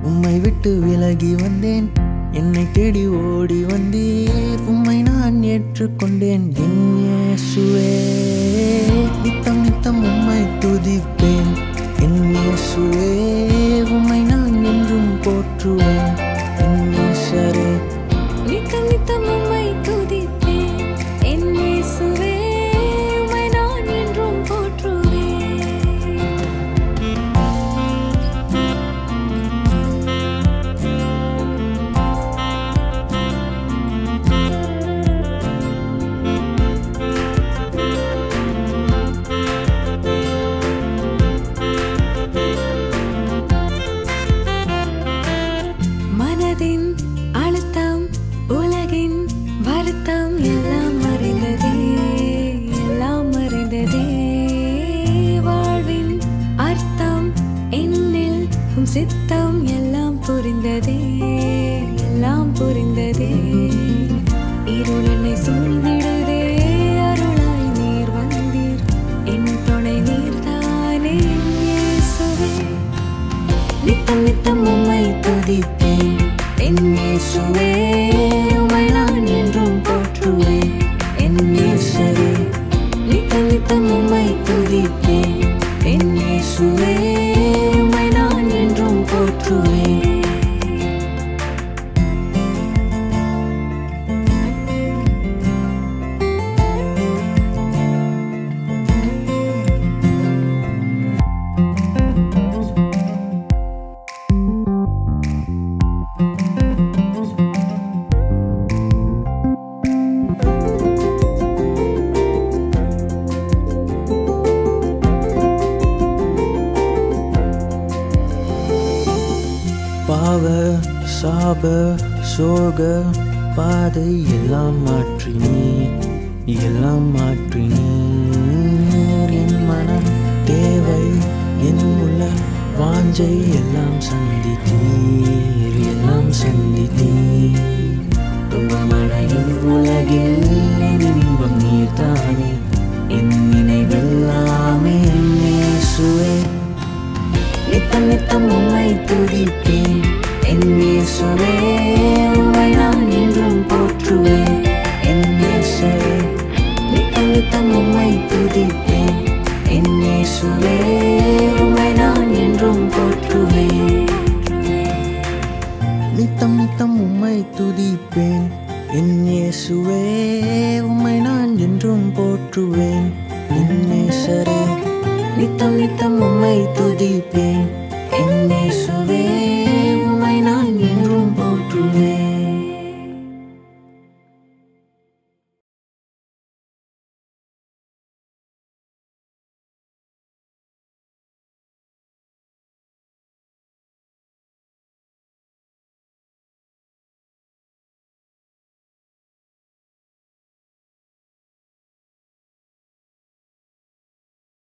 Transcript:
உம்மை விட்டு விலகி வந்தேன் என்னை தேடி ஓடி வந்தீர் உம்மை நான் ஏற்றுக்கொண்டேன் என் இயேசுவே நித்தம் நித்தம் உம்மை துதிப்பேன் என் இயேசுவே உம்மை நான் என்றும் போற்றுவேன் என் நேசரே நித்தம் நித்தம் உம்மை துதிப்பேன் என் இயேசுவே உம்மை நான் என்றும் போற்றுவேன் மனதின் அழுத்தம் உலகின் வருத்தம் எல்லாம் மறைந்ததே எல்லாம் மறைந்ததே வாழ்வின் அர்த்தம் என்னில் உம் சித்தம் எல்லாம் புரிந்ததே எல்லாம் புரிந்ததே இருள் என்னை சூழ்ந்திடுதே அருளாய் நீர் வந்தீர் என் துணை நீர்தானே என் இயேசுவே நித்தம் நித்தம் உம்மை துதிப்பேன் என் இயேசுவே உம்மை நான் என்றும் போற்றுவேன் என் நேசரே நித்தம் நித்தம் உம்மை துதிப்பேன் என் இயேசுவே உம்மை நான் என்றும் போற்றுவேன் பாவ சாப சோக பாதை எல்லாம் மாற்றி நீ எல்லாம் மாற்றி நீர் என் மனம் தேவை என் உள்ள வாஞ்சை எல்லாம் சந்தித்தீர் எல்லாம் சந்தித்தீர் துன்பமான உலகில் என் இன்பம் நீர்தானே என் நினைவெல்லாமே என் இயேசுவே நித்தம் நித்தம் உம்மை துதிப்பேன் என் இயேசுவே உம்மை நான் என்றும் போற்றுவேன் என் இயேசுவே நித்தம் நித்தம் உம்மை துதிப்பேன் என் இயேசுவே உம்மை நான் என்றும் போற்றுவேன் நித்தம் நித்தம் உம்மை துதிப்பேன் என் இயேசுவே உம்மை நான் என்றும் போற்றுவேன் என் நேசரே நித்தம் நித்தம் உம்மை துதிப்பேன் என் இயேசுவே